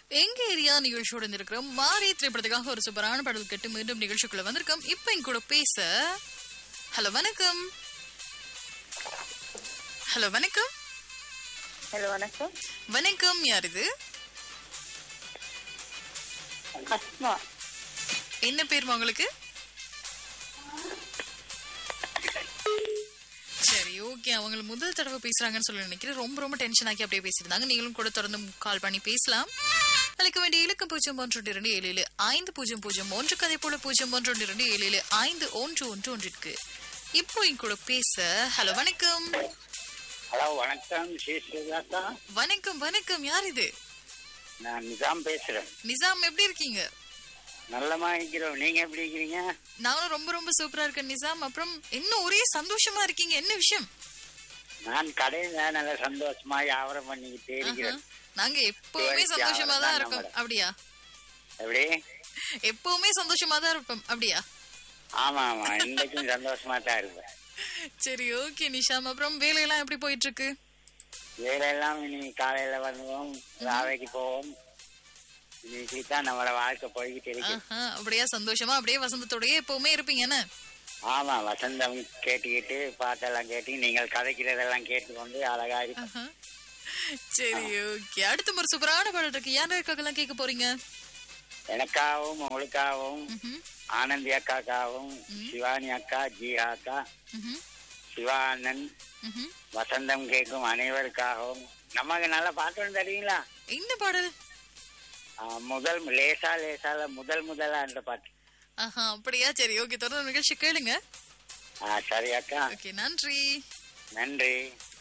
எங்க ஏரியா நிகழ்ச்சியோட இருக்கிறோம் மாறி திரைப்படத்துக்காக ஒரு சூப்பரான பாடல் கேட்டு மீண்டும் நிகழ்ச்சிக்குள்ள வந்திருக்கோம் இப்ப என் கூட பேச ஹலோ வணக்கம் ஹலோ வணக்கம் ஹலோ வணக்கம் வணக்கம் யார் இது அஸ்மா என்ன பேருமா உங்களுக்கு சரி ஓகே அவங்க முதல் தடவை பேசுறாங்கன்னு சொல்லி நினைக்கிறேன் ரொம்ப ரொம்ப டென்ஷன் ஆக்கி அப்படியே பேசியிருந்தாங்க நீங்களும் கூட தொடர்ந்து கால் பண்ணி பேசலாம் அழைக்க வேண்டிய இலக்கம் பூஜ்ஜியம் ஒன்று ஒன்று இரண்டு ஏழு ஏழு ஐந்து பூஜ்ஜியம் பூஜ்ஜியம் ஒன்று கதை போல பூஜ்ஜியம் ஒன்று ஒன்று இரண்டு ஏழு ஏழு ஐந்து ஒன்று ஒன்று ஒன்றிற்கு இப்போ என் கூட பேச ஹலோ வணக்கம் ஹலோ வணக்கம் ஸ்ரீஸ்வரிதாக்கா வணக்கம் வணக்கம் யார் இது நான் நிஜாம் பேசுறேன் நிசாம் எப்படி இருக்கீங்க நல்லமா இருக்கிறோம் நீங்க எப்படி இருக்கிறீங்க நானும் ரொம்ப ரொம்ப சூப்பரா இருக்கேன் நிசாம் அப்புறம் இன்னும் ஒரே சந்தோஷமா இருக்கீங்க என்ன விஷயம் நான் கடையில நல்ல சந்தோஷமா வியாபாரம் பண்ணிக்கிட்டே இருக்கிறேன் நாங்க எப்பவுமே சரி, சந்தோஷமா தான் அவ்வளவுதான் இருக்கோம் நம்மளோட. அப்படியா எப்படி எப்பவுமே சந்தோஷமா தான் இருப்போம் அப்படியா ஆமா ஆமா இன்னைக்கும் சந்தோஷமா தான் இருப்பேன் சரி ஓகே நிஷாம் அப்புறம் வேலையெல்லாம் எப்படி போயிட்டு இருக்கு வேலையெல்லாம் இனி காலையில வருவோம் வேலைக்கு போவோம் இன்னைக்கு தான் நம்மளோட வாழ்க்கை போய்கிட்டு இருக்கு ஆஹா, அப்படியா சந்தோஷமா அப்படியே வசந்தத்தோடயே எப்பவுமே இருப்பீங்க என்ன ஆமா வசந்தம் கேட்டுக்கிட்டு பாட்டெல்லாம் கேட்டு நீங்கள் கதைக்கிறதெல்லாம் கேட்டுக்கொண்டு அழகா இருக்கு ஆஹா. சரி ஓகே அடுத்த ஒரு சூப்பரான பாடல் இருக்கு யாருக்காகலாம் கேட்க போறீங்க எனக்காகவும் உங்களுக்காகவும் ம்ஹும், ஆனந்தி அக்காக்காகவும் சிவானி அக்கா ஜீஹா அக்கா ம்ஹும், சிவானந்த் ம்ஹும். வசந்தம் கேட்கும் அனைவருக்காகவும் நமக்கு நல்ல பாட்டு ஒன்று தருவீங்களா என்ன பாடல் ஆ, முதல் லேசா லேசால முதல் முதலா அந்த பாட்டு ஆஹா அப்படியா சரி ஓகே தொடர்ந்து நிகழ்ச்சி கேளுங்க ஆ சரி அக்கா ஓகே நன்றி நன்றி